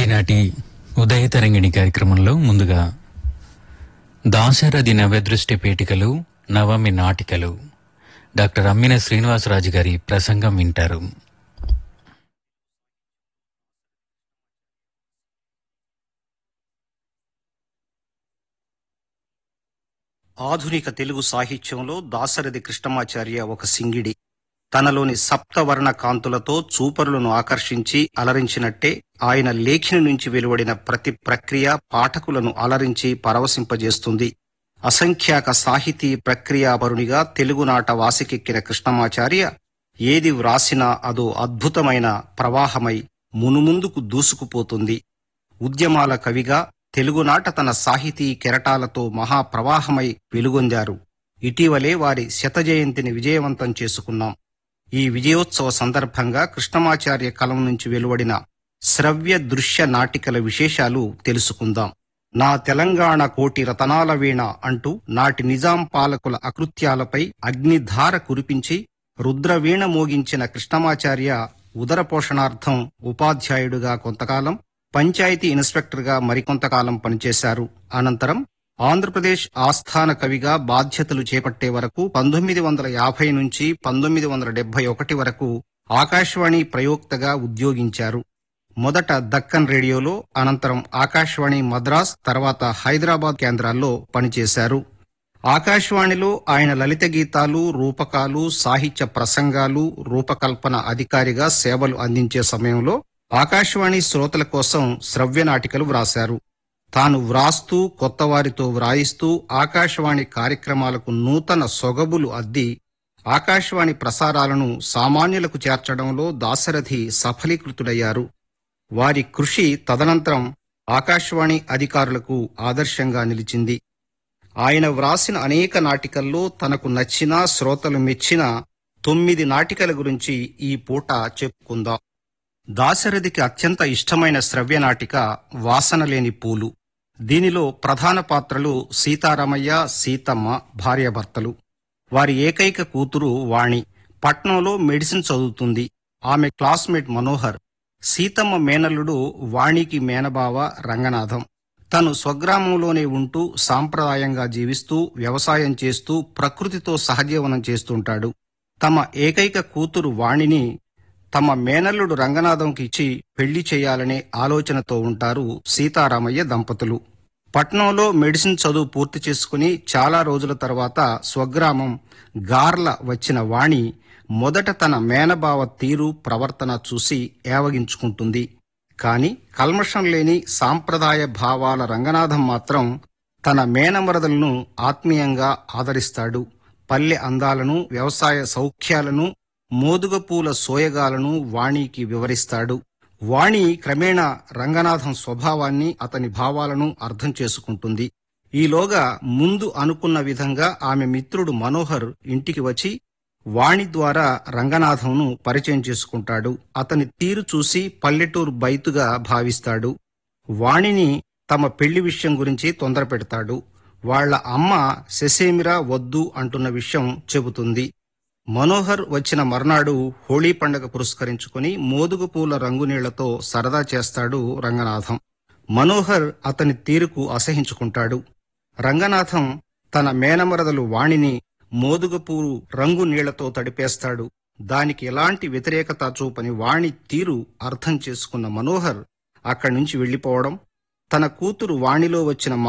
ఈనాటి ఉదయ తరంగిణి కార్యక్రమంలో ముందుగా దాశరథి నవదృష్టి పీఠికలు నవమి నాటికలు డాక్టర్ అమ్మిన శ్రీనివాసరాజు గారి ప్రసంగం వింటారు ఆధునిక తెలుగు సాహిత్యంలో దాశరథి కృష్ణమాచార్య ఒక సింగిడి తనలోని సప్తవర్ణ కాంతులతో చూపరులను ఆకర్షించి అలరించినట్టే ఆయన లేఖిని నుంచి వెలువడిన ప్రతి ప్రక్రియ పాఠకులను అలరించి పరవశింపజేస్తుంది అసంఖ్యాక సాహితీ ప్రక్రియాపరునిగా తెలుగునాట వాసికెక్కిన కృష్ణమాచార్య ఏది వ్రాసినా అదో అద్భుతమైన ప్రవాహమై మునుముందుకు దూసుకుపోతుంది ఉద్యమాల కవిగా తెలుగునాట తన సాహితీ కెరటాలతో మహాప్రవాహమై వెలుగొందారు ఇటీవలే వారి శత జయంతిని విజయవంతం చేసుకున్నాం ఈ విజయోత్సవ సందర్భంగా కృష్ణమాచార్య కలం నుంచి వెలువడిన శ్రవ్య దృశ్య నాటికల విశేషాలు తెలుసుకుందాం నా తెలంగాణ కోటి రతనాల వీణ అంటూ నాటి నిజాం పాలకుల అకృత్యాలపై అగ్నిధార కురిపించి రుద్రవీణ మోగించిన కృష్ణమాచార్య ఉదర పోషణార్థం ఉపాధ్యాయుడుగా కొంతకాలం పంచాయతీ ఇన్స్పెక్టర్గా మరికొంతకాలం పనిచేశారు అనంతరం ఆంధ్రప్రదేశ్ ఆస్థాన కవిగా బాధ్యతలు చేపట్టే వరకు పంతొమ్మిది వందల యాభై నుంచి పంతొమ్మిది వందల డెబ్బై ఒకటి వరకు ఆకాశవాణి ప్రయోక్తగా ఉద్యోగించారు మొదట దక్కన్ రేడియోలో అనంతరం ఆకాశవాణి మద్రాస్ తర్వాత హైదరాబాద్ కేంద్రాల్లో పనిచేశారు ఆకాశవాణిలో ఆయన లలిత గీతాలు రూపకాలు సాహిత్య ప్రసంగాలు రూపకల్పన అధికారిగా సేవలు అందించే సమయంలో ఆకాశవాణి శ్రోతల కోసం శ్రవ్య నాటికలు వ్రాశారు తాను వ్రాస్తూ కొత్తవారితో వ్రాయిస్తూ ఆకాశవాణి కార్యక్రమాలకు నూతన సొగబులు అద్ది ఆకాశవాణి ప్రసారాలను సామాన్యులకు చేర్చడంలో దాశరథి సఫలీకృతుడయ్యారు వారి కృషి తదనంతరం ఆకాశవాణి అధికారులకు ఆదర్శంగా నిలిచింది ఆయన వ్రాసిన అనేక నాటికల్లో తనకు నచ్చిన శ్రోతలు మెచ్చిన తొమ్మిది నాటికల గురించి ఈ పూట చెప్పుకుందాం దాశరథికి అత్యంత ఇష్టమైన శ్రవ్య నాటిక వాసన లేని పూలు దీనిలో ప్రధాన పాత్రలు సీతారామయ్య సీతమ్మ భార్యాభర్తలు వారి ఏకైక కూతురు వాణి పట్నంలో మెడిసిన్ చదువుతుంది ఆమె క్లాస్మేట్ మనోహర్ సీతమ్మ మేనల్లుడు వాణికి మేనబావ రంగనాథం తను స్వగ్రామంలోనే ఉంటూ సాంప్రదాయంగా జీవిస్తూ వ్యవసాయం చేస్తూ ప్రకృతితో సహజీవనం చేస్తుంటాడు తమ ఏకైక కూతురు వాణిని తమ మేనల్లుడు రంగనాథంకి ఇచ్చి పెళ్లి చేయాలనే ఆలోచనతో ఉంటారు సీతారామయ్య దంపతులు పట్నంలో మెడిసిన్ చదువు పూర్తి చేసుకుని చాలా రోజుల తర్వాత స్వగ్రామం గార్ల వచ్చిన వాణి మొదట తన మేనబావ తీరు ప్రవర్తన చూసి ఏవగించుకుంటుంది కాని కల్మషం లేని సాంప్రదాయ భావాల రంగనాథం మాత్రం తన మేనమరదలను ఆత్మీయంగా ఆదరిస్తాడు పల్లె అందాలను వ్యవసాయ సౌఖ్యాలను మోదుగపూల సోయగాలను వాణికి వివరిస్తాడు వాణి క్రమేణా రంగనాథం స్వభావాన్ని అతని భావాలను అర్థం చేసుకుంటుంది ఈలోగా ముందు అనుకున్న విధంగా ఆమె మిత్రుడు మనోహర్ ఇంటికి వచ్చి వాణి ద్వారా రంగనాథంను పరిచయం చేసుకుంటాడు అతని తీరు చూసి పల్లెటూరు బైతుగా భావిస్తాడు వాణిని తమ పెళ్లి విషయం గురించి తొందర పెడతాడు వాళ్ల అమ్మ శశేమిరా వద్దు అంటున్న విషయం చెబుతుంది మనోహర్ వచ్చిన మర్నాడు హోళీ పండగ పురస్కరించుకుని మోదుగు పూల రంగునీళ్లతో సరదా చేస్తాడు రంగనాథం మనోహర్ అతని తీరుకు అసహించుకుంటాడు రంగనాథం తన మేనమరదలు వాణిని మోదుగపూలు రంగు నీళ్లతో తడిపేస్తాడు దానికి ఎలాంటి వ్యతిరేకత చూపని వాణి తీరు అర్థం చేసుకున్న మనోహర్ అక్కడి నుంచి వెళ్లిపోవడం తన కూతురు వాణిలో వచ్చిన